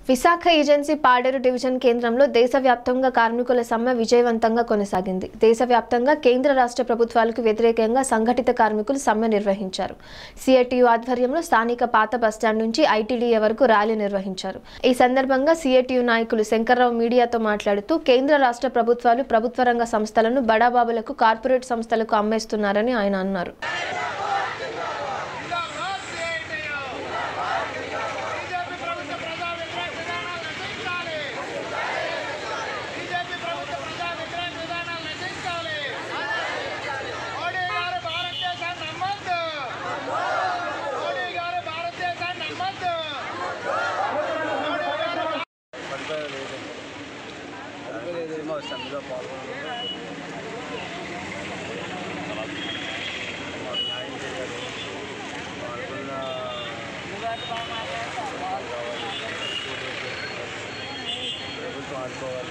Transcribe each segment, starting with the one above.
Visakha agency Paderu division కేంద్రంలో దేశవ్యాప్తంగా కార్మికుల సమ్మె విజయవంతంగా కొనసాగింది దేశవ్యాప్తంగా కేంద్ర రాష్ట్ర ప్రభుత్వాలకు వ్యతిరేకంగా సంఘటిత కార్మికులు సమ్మె నిర్వహించారు సిఐటియు ఆధ్వర్యంలో స్థానిక పాత బస్టాండ్ నుంచి ఐటీడీఏ వరకు ర్యాలీ నిర్వహించారు ఈ సందర్భంగా సిఐటియు నాయకులు శంకర్రావు మీడియాతో మాట్లాడుతూ కేంద్ర రాష్ట్ర ప్రభుత్వాలు ప్రభుత్వ రంగ సంస్థలను బడాబాబులకు కార్పొరేట్ సంస్థలకు అమ్మేస్తున్నారని ఆయన అన్నారు బీజేపీ ప్రభుత్వ ప్రజా వ్యతిరేక విధానాలు నశించాలి బీజేపీ ప్రభుత్వ ప్రజా వ్యతిరేక విధానాలు నశించాలి మోడీ గారు భారతదేశాన్ని నమ్మద్దు మోడీ గారు భారతదేశాన్ని నమ్మద్దు మోడీ గారు పడిపోయలేదు పడిపోలేదేమో సమ్మెలో పాల్గొనడం మాకు న్యాయం చేయాలి పాల్గొన్న ప్రభుత్వం ఆడుకోవాలి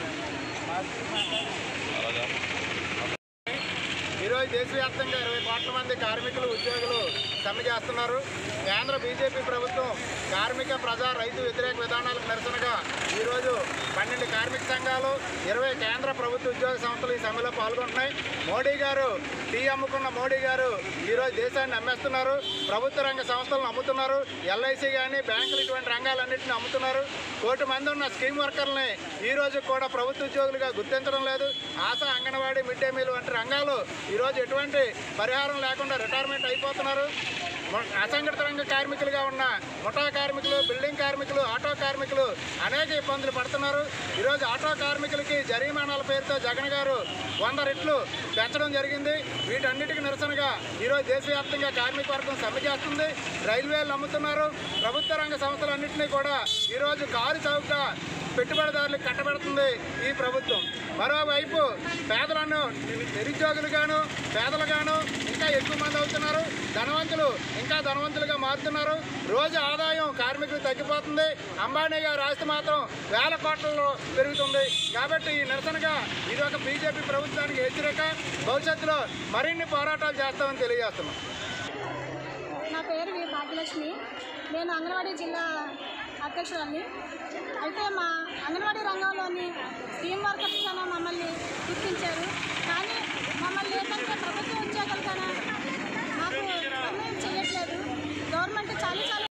ఈరోజు దేశవ్యాప్తంగా ఇరవై కోట్ల మంది కార్మికులు ఉద్యోగులు సమ్మె చేస్తున్నారు కేంద్ర బీజేపీ ప్రభుత్వం కార్మిక ప్రజా రైతు వ్యతిరేక విధానాలకు నిరసనగా ఈరోజు పన్నెండు కార్మిక సంఘాలు ఇరవై కేంద్ర ప్రభుత్వ ఉద్యోగ సంస్థలు ఈ సమ్మెలో పాల్గొంటున్నాయి మోడీ గారు టీ అమ్ముకున్న మోడీ గారు ఈరోజు దేశాన్ని అమ్మేస్తున్నారు ప్రభుత్వ రంగ సంస్థలను అమ్ముతున్నారు ఎల్ఐసి కానీ బ్యాంకులు ఇటువంటి రంగాలన్నింటినీ అమ్ముతున్నారు కోటి మంది ఉన్న స్కీమ్ వర్కర్లని ఈ రోజు కూడా ప్రభుత్వ ఉద్యోగులుగా గుర్తించడం లేదు Asha Anganwadi mid day meal వంటి రంగాలు ఈరోజు ఎటువంటి పరిహారం లేకుండా రిటైర్మెంట్ అయిపోతున్నారు మొ- అసంఘటిత రంగ కార్మికులుగా ఉన్న ముఠా కార్మికులు బిల్డింగ్ కార్మికులు ఆటో కార్మికులు అనేక ఇబ్బందులు పడుతున్నారు ఈరోజు ఆటో కార్మికులకి జరిమానాల పేరుతో జగన్ గారు వంద రెట్లు పెంచడం జరిగింది వీటన్నిటికీ నిరసనగా ఈరోజు దేశవ్యాప్తంగా కార్మిక వర్గం సమ్మె చేస్తుంది రైల్వేలు నమ్ముతున్నారు ప్రభుత్వ రంగ సంస్థలన్నింటినీ కూడా ఈరోజు కారు చౌకగా పెట్టుబడిదారులకు కట్టబెడుతుంది ఈ ప్రభుత్వం మరోవైపు పేదలను నిరుద్యోగులుగాను పేదలుగాను ఇంకా ఎక్కువ మంది అవుతున్నారు ధనవంతులు ఇంకా ధనవంతులుగా మారుతున్నారు రోజు ఆదాయం కార్మికులు తగ్గిపోతుంది అంబానీ గారి ఆస్తి మాత్రం వేల కోట్లలో పెరుగుతుంది కాబట్టి ఈ నిరసనగా ఇది ఒక బీజేపీ ప్రభుత్వానికి హెచ్చరిక భవిష్యత్తులో మరిన్ని పోరాటాలు చేస్తామని తెలియజేస్తున్నాం నా పేరు వి భాగ్యలక్ష్మి నేను అంగన్వాడీ జిల్లా అధ్యక్షురాలిని అయితే మా అంగన్వాడీ రంగంలోని టీం వర్కర్స్ కన్నా మమ్మల్ని గుర్తించారు కానీ మమ్మల్ని ఏంటంటే ప్రభుత్వ ఉద్యోగులు కన్నా మాకు నిర్ణయం చేయట్లేదు గవర్నమెంట్ చాలా చాలా